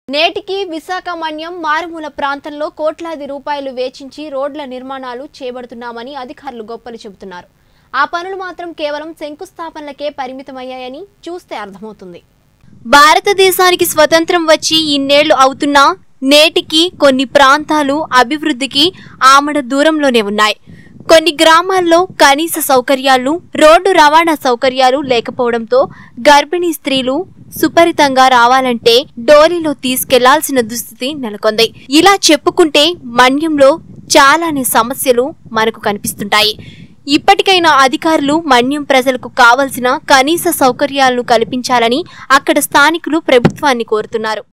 నేటికి విశాఖ మన్యం మారుమూల ప్రాంతంలో కోట్లాది రూపాయలు వేచించి రోడ్ల నిర్మాణాలు చేపడుతున్నామని అధికారులు గొప్పలు చెబుతున్నారు ఆ పనులు మాత్రం కేవలం శంకుస్థాపనలకే పరిమితమయ్యాయని చూస్తే అర్థమవుతుంది భారతదేశానికి స్వతంత్రం వచ్చి ఇన్నేళ్లు అవుతున్నా నేటికి కొన్ని ప్రాంతాలు అభివృద్ధికి ఆమడ దూరంలోనే ఉన్నాయి కొన్ని గ్రామాల్లో కనీస సౌకర్యాలు రోడ్డు రవాణా సౌకర్యాలు లేకపోవడంతో గర్భిణీ స్త్రీలు సుపరితంగా రావాలంటే డోలీలో తీసుకెళ్లాల్సిన దుస్థితి నెలకొంది ఇలా చెప్పుకుంటే మన్యంలో చాలానే సమస్యలు మనకు కనిపిస్తుంటాయి ఇప్పటికైనా అధికారులు మన్యం ప్రజలకు కావలసిన కనీస సౌకర్యాలను కల్పించాలని అక్కడ స్థానికులు ప్రభుత్వాన్ని కోరుతున్నారు